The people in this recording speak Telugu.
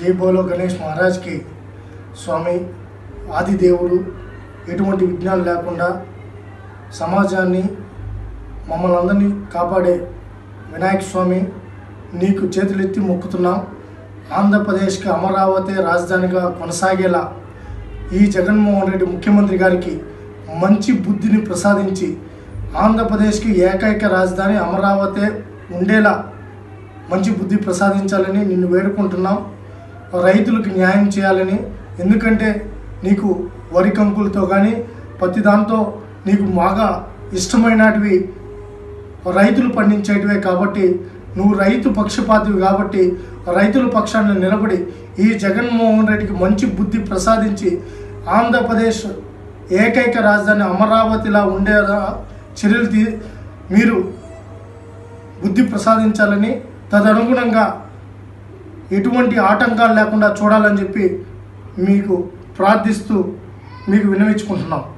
జై బోలో గణేష్ మహారాజ్కి స్వామి ఆదిదేవుడు ఎటువంటి విఘ్నాలు లేకుండా సమాజాన్ని మమ్మల్ని అందరినీ కాపాడే వినాయక స్వామి నీకు చేతులెత్తి మొక్కుతున్నాం ఆంధ్రప్రదేశ్కి అమరావతి రాజధానిగా కొనసాగేలా ఈ జగన్మోహన్ రెడ్డి ముఖ్యమంత్రి గారికి మంచి బుద్ధిని ప్రసాదించి ఆంధ్రప్రదేశ్కి ఏకైక రాజధాని అమరావతి ఉండేలా మంచి బుద్ధి ప్రసాదించాలని నిన్ను వేడుకుంటున్నాం రైతులకు న్యాయం చేయాలని ఎందుకంటే నీకు వరి కంకులతో కానీ ప్రతి దాంతో నీకు బాగా ఇష్టమైనటివి రైతులు పండించేటివే కాబట్టి నువ్వు రైతు పక్షపాతివి కాబట్టి రైతుల పక్షాన్ని నిలబడి ఈ జగన్మోహన్ రెడ్డికి మంచి బుద్ధి ప్రసాదించి ఆంధ్రప్రదేశ్ ఏకైక రాజధాని అమరావతిలా ఉండేలా చర్యలు తీ మీరు బుద్ధి ప్రసాదించాలని తదనుగుణంగా ఎటువంటి ఆటంకాలు లేకుండా చూడాలని చెప్పి మీకు ప్రార్థిస్తూ మీకు వినవించుకుంటున్నాం